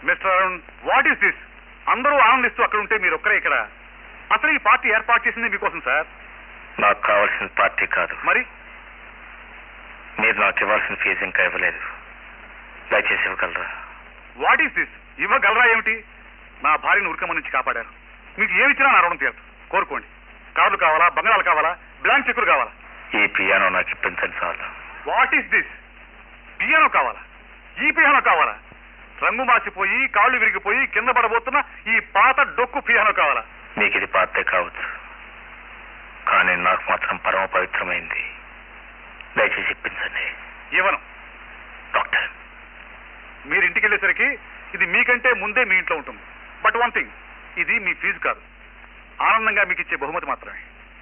Mister Arun what is this అందరూ ఆనందిస్తూ అక్కడ ఉంటే మీరు ఒక్కరే ఇక్కడ అసలు ఈ పార్టీ ఏర్పాటు చేసింది మీకోసం సార్ నాకు కావాల్సిన పార్టీ కాదు మరి మీరు నాకు ఇవ్వాల్సిన ఫీజు ఇంకా ఇవ్వలేదు దయచేసి ఇవ్వగలరా వాట్ ఈస్ దిస్ ఇవ్వగలరా ఏమిటి నా భార్యను ఉరికమ్మ నుంచి కాపాడారు మీకు ఏమి ఇచ్చినా నా రుణం తీరదు కోరుకోండి కార్లు కావాలా బంగాళాలు కావాలా బ్లాంక్ చెక్కులు కావాలా ఈ పియానో నాకు ఇప్పించండి చాలు వాట్ ఈస్ దిస్ పియానో కావాలా ఈ పియానో కావాలా రంగు మాసిపోయి కాళ్ళు విరిగిపోయి కింద పడబోతున్న ఈ పాత డొక్కు పియానో కావాలా మీకు ఇది పాతే కావచ్చు కానీ నాకు మాత్రం పరమ పవిత్రమైంది దయచేసి ఇప్పించండి ఇవ్వను డాక్టర్ మీరు ఇంటికి వెళ్ళేసరికి ఇది మీకంటే ముందే మీ ఇంట్లో ఉంటుంది బట్ వన్ థింగ్ ఇది మీ ఫీజు కాదు ఆనందంగా మీకు ఇచ్చే బహుమతి మాత్రమే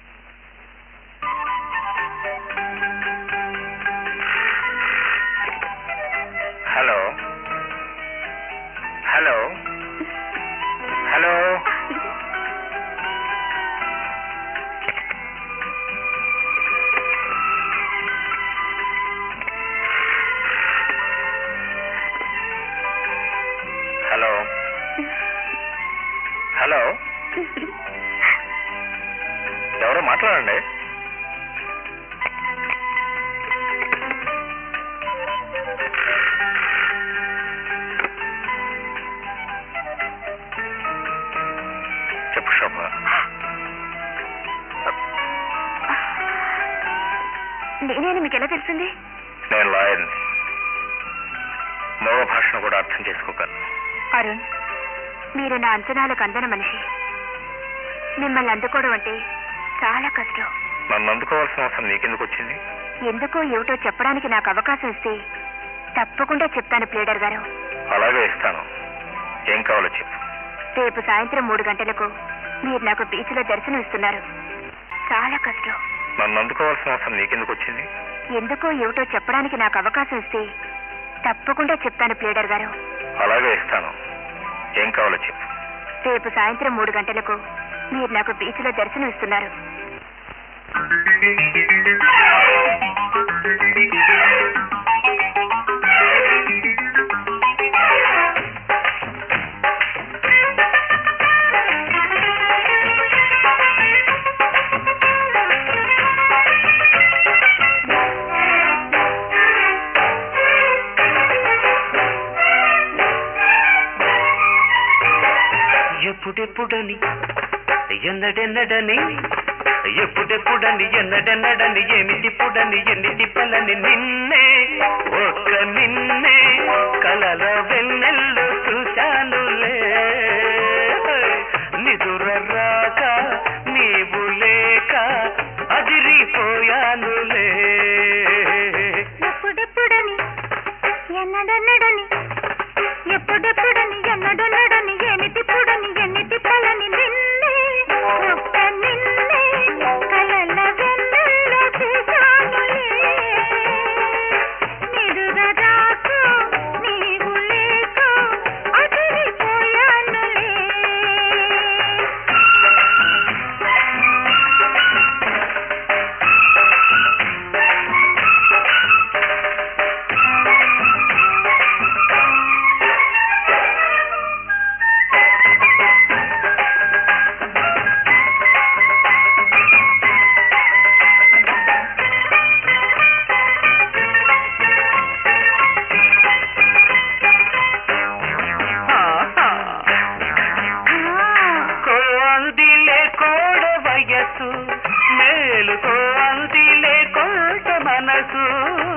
hello hello hello hello hello ఎవరో మాట్లాడండి చెప్పు శోభ నేనేని మీకు ఎలా తెలిసింది నేను లాయర్ని మగ భాషను కూడా అర్థం చేసుకోగలను అరుణ్ మీరు నా అంచనాలకు అందని మనిషి మిమ్మల్ని అందుకోవడం అంటే చాలా కష్టం నన్ను అందుకోవాల్సిన అవసరం నీకెందుకు వచ్చింది ఎందుకో ఏమిటో చెప్పడానికి నాకు అవకాశం ఇస్తే తప్పకుండా చెప్తాను ప్లేడర్ గారు అలాగే ఇస్తాను ఏం కావాలో చెప్పు రేపు సాయంత్రం మూడు గంటలకు మీరు నాకు బీచ్లో దర్శనం ఇస్తున్నారు చాలా కష్టం నన్ను అందుకోవాల్సిన అవసరం నీకెందుకు వచ్చింది ఎందుకో ఏమిటో చెప్పడానికి నాకు అవకాశం ఇస్తే తప్పకుండా చెప్తాను ప్లేడర్ గారు అలాగే ఇస్తాను ఏం కావాలో చెప్పు రేపు సాయంత్రం మూడు గంటలకు మీరు నాకు బీచ్లో దర్శనం ఇస్తున్నారు ఎప్పుడెప్పుడని ఎన్నడెన్నడని ఎప్పుడెప్పుడని ఎన్నడెన్నడని ఏమిటిప్పుడని ఎన్ని తిప్పలని నిన్నే ఒక్క నిన్నే కలల వెన్నెల్లు చూశానులే నిదుర రాక నీవు లేక అదిరిపోయానులే ఎప్పుడెప్పుడని ఎన్నడెన్నడని ఎప్పుడెప్పుడని ఎన్నడెన్నడని ఏమిటిప్పుడని ఎన్నిటిప్పలని నిన్నే ఒక్క నిన్నే కలల వెన్నెల్లో చూశానులే నిదుర రాక నీవు లేక అదిరిపోయానులే కోందిలే కోడ వయసు మేలు కోందిలే కొంట మనసు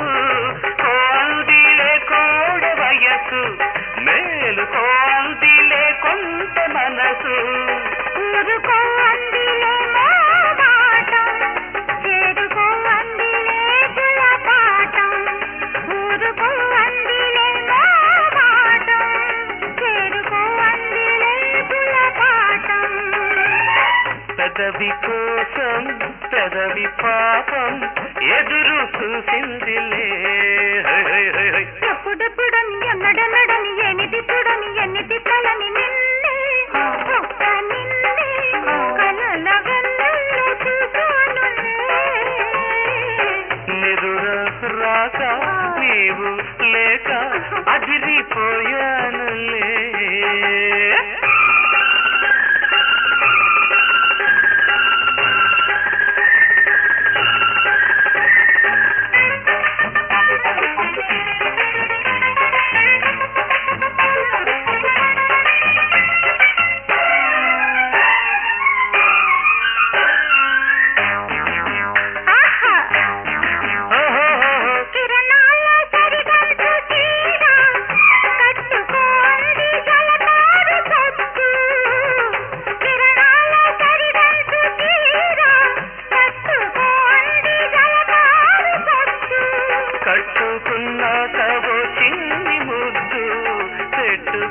కోందిలే కోడ వయసు మేలు కోందిలే కొంట మనసు ఊరుకో అందిలే మోమాటం చేరుకో అందిలే గులపాటం ఊరుకో అందిలే మోమాటం చేరుకో అందిలే గులపాటం పెదవి కోసం పెదవి పాపం ఎదురు చూసిందిలే హై, హై, హై, హై. ఎప్పుడెప్పుడని ఎన్నడెన్నడని ఏమిటి చూడని ఎన్ని తిప్పలని నిన్నే ఒక్క నిన్నే కలల వెన్నెల్లో చూశానులే నిదుర రాక నీవు లేక అదిరిపోయానులే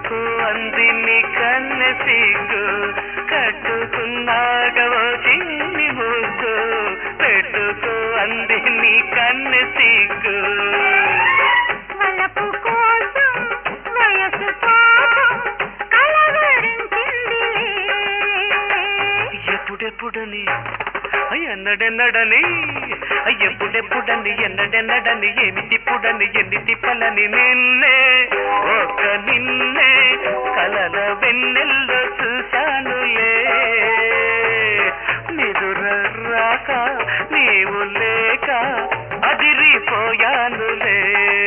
పెట్టుకు అంది నీ కన్నె సిగ్గు కట్టుకున్నాక ఓ చిన్ని ముగ్గు పెట్టుకు అంది నీ కన్నె సిగ్గు వలపు కోసం వయసు పాపం కలవరించిందిలే ఎప్పుడెప్పుడని ఎన్నడెన్నడని ఎప్పుడెప్పుడని ఎన్నడెన్నడని ఏమిటిప్పుడని ఎన్ని తిప్పలని నిన్నే ఒక నిన్నే కలల వెన్నెల్లో చూశానులే నిదుర రాక నీవు లేక అదిరిపోయానులే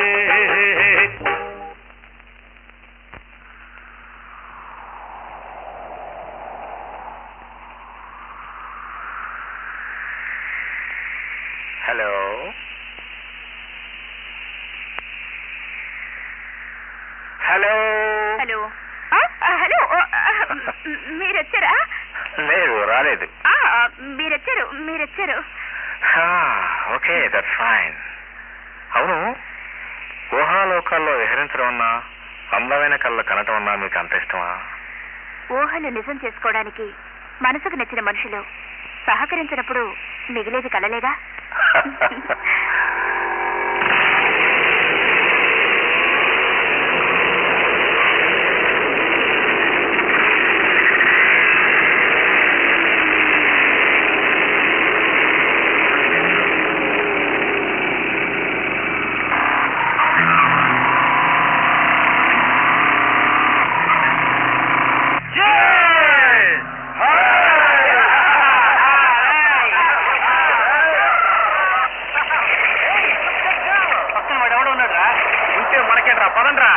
హలో హలో హలో ఆ, ఆ, హలో ఓ, ఆ, మీరు వచ్చారా లేదు రాలేదు ఆ, మీరు వచ్చారు మీరు వచ్చారు ఓకే దట్ ఫైన్ అవును ఊహాలోకాల్లో విహరించడం అన్నా అందమైన కళ్ళ కనటం అన్నా మీకు అంత ఇష్టమా ఊహలు నిజం చేసుకోవడానికి మనసుకు నచ్చిన మనుషులు సహకరించినప్పుడు మిగిలేది కలలేదా పక్కన వాడు ఎవడో ఉన్నాడు రా ఉంటే మనకేంట్రా పదండ్రా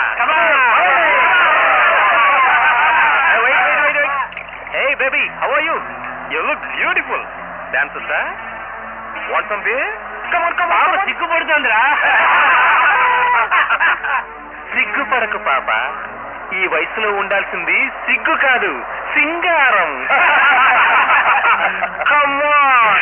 hey baby how are you you look beautiful dance ఉందా what something come on come పాప సిగ్గుపడుతోందిరా సిగ్గుపడకు పాప ఈ వయసులో ఉండాల్సింది సిగ్గు కాదు సింగారం Come on.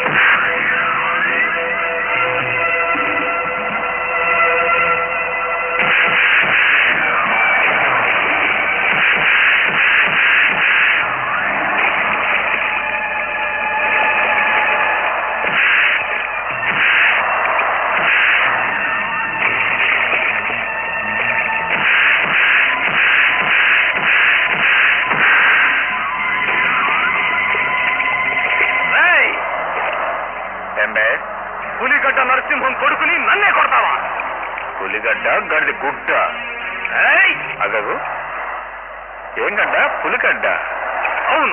రేయ్! ఏంబే పులిగడ్డ నరసింహం కొడుకుని నన్నే కొడతావా పులిగడ్డ గడ్డి గుడ్డ అగగు ఏం గడ్డ పులిగడ్డ అవును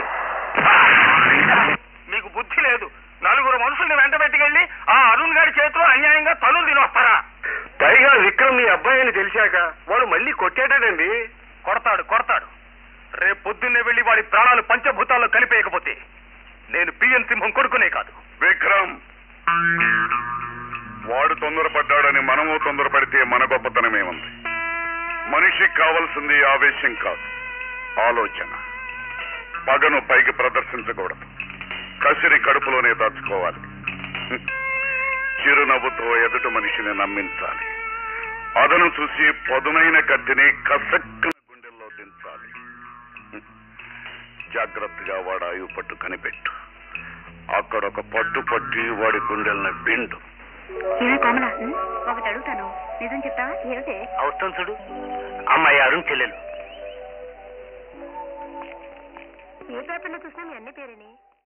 మీకు బుద్ధి లేదు నలుగురు మనుషుల్ని వెంట పెట్టుకెళ్ళి ఆ అరుణ్ గారి చేతిలో అన్యాయంగా తనులు తినొస్తారా టైగర్ విక్రమ్ మీ అబ్బాయి అని తెలిసాక వాడు మళ్ళీ కొట్టాడండి కొడతాడు కొడతాడు రేపు పొద్దున్నే వెళ్లి వాడి ప్రాణాలు పంచభూతాల్లో కలిపేయకపోతే నేను పిఎన్ సింహం కొడుకునే కాదు విక్రమ్ వాడు తొందరపడ్డాడని మనము తొందరపడితే మన గొప్పతనమేముంది మనిషికి కావలసింది ఆవేశం కాదు ఆలోచన పగను పైకి ప్రదర్శించకూడదు కసిరి కడుపులోనే దాచుకోవాలి హ్మ్. చిరునవ్వుతో ఎదుటి మనిషిని నమ్మించాలి అదను చూసి పదునైన కత్తిని కసక్కున గుండెల్లో దించాలి హ్మ్. జాగ్రత్తగా వాడు ఆయువు పట్టు కనిపెట్టు అక్కడ ఒక పట్టు పట్టి వాడి గుండెల్ని పిండు ఏమే కోమల ఒకటి అడుగుతాను నిజం చెప్తావా ఏమిటి అవుతాం చూడు అమ్మాయి అరుణ్ చెల్లెలు ఏ పేపర్లో చూసినా మీ అన్ని పేరేని